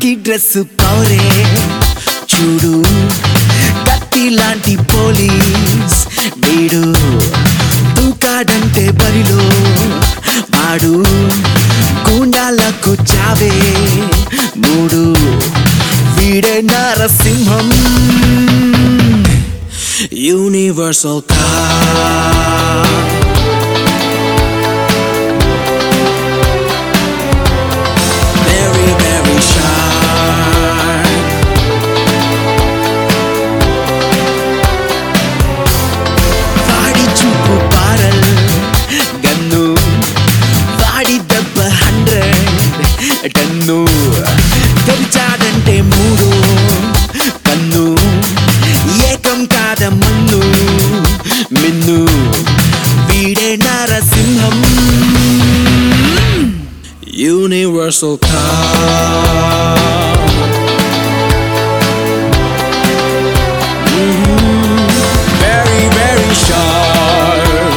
కాకి డ్రెస్ పౌరే చూడు కత్తి లాంటి పోలీస్ వీడు దూకాడంటే బరిలో వాడు గూండాలకు చావే మూడు వీడే Narasimham universal car very, very sharp. వాడి చూపు పారల్ గన్ను వాడి దెబ్బ హండ్రెడ్ టన్ను తెరిచాడంటే మూడు కన్ను ఏకం కాద మన్ను మిన్ను వీడే Narasimham Universal car. Mhm. Very, very sharp.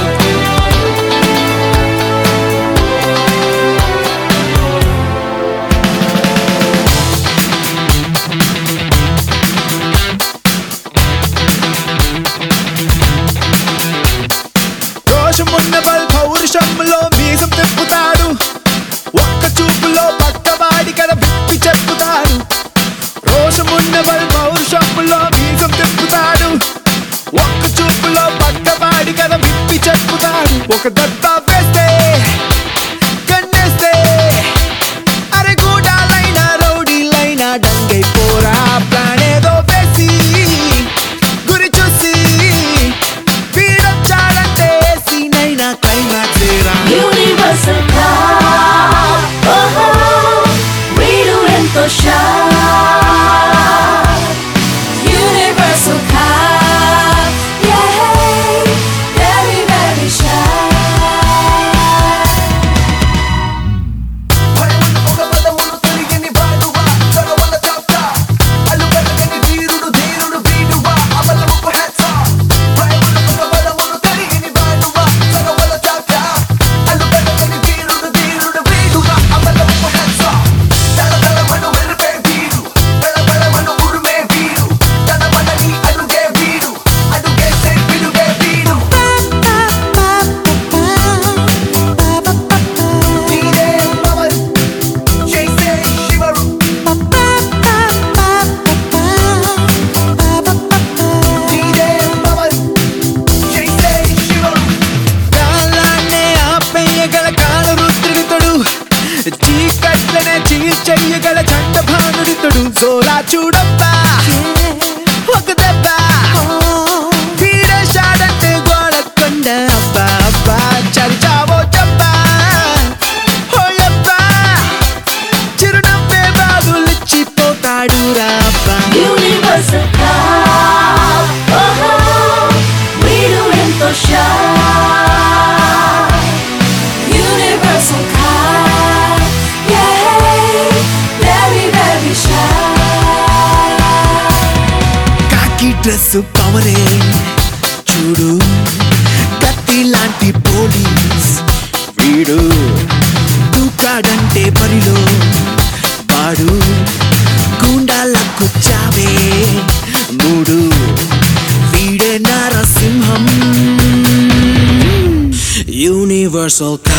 రోషమున్న బల్ పౌరుషంలో మీసం తిప్పుతాడు ఒక్క చూపులో పక్కవాడి కథ విప్పి చెప్పుతాడు రోషమున్న బల్ పౌరుషంలో మీసం తిప్పుతాడు ఒక్క చూపులో పక్కవాడి కథ విప్పి చెప్పుతాడు ఒక దెబ్బ వేస్తే కన్నేస్తే అరే గూడాలైనా రౌడీలైనా డంగై పోరా ప్రాణేదో వేసి గురి చూసి వీడొచ్చాడంటే సీనైనా క్లైమాక్స్ రా Universal Car. Oh, వీడు ఎంతో sharp. Universal Car. Yeah, very, very sharp. భయమున్న ఒక పదమును తొలగిని వాడువా చొరవల చాప్తా అల్లు వెలగని వీరుడు ధీరుడు వీడువా అమలముకు hats off. భయమున్న ఒక పదమును తొలగిని వాడువా చొరవల చాప్తా అల్లు వెలగని వీరుడు ధీరుడు వీడువా అమలముకు hats off. దళదళమను వెలుపే వీడు బెళబెళమను ఉరుమే వీడు తనమనని అడుగే వీడు అడుగేసే పిడుగే వీడు నీదే పవర్ చేసే శివరు నీదే పవర్ చేసే శివరు కాలాన్నే ఆపేయగల కాల రుద్రుడితడు చీకట్లనే చీల్చెయ్యగల చండభానుడితడు సోలా చూడబ్బా ఒక దెబ్బ వీడేశాడంటే గోడకొండ అబ్బా అబ్బా చరిచావో చెప్పా ఓయబ్బా చిరునవ్వే బాగులిచ్చిపోతాడు రా అబ్బా Universal Car. Oh, వీడు ఎంతో sharp. Universal Car. Yeah, very, very sharp. కాకి డ్రెస్ పవరే చూడు కత్తి లాంటి పోలీస్ వీడు దూకాడంటే బరిలో వాడు గూండాలకు చావే మూడు వీడే నరసింహం యూనివర్సల్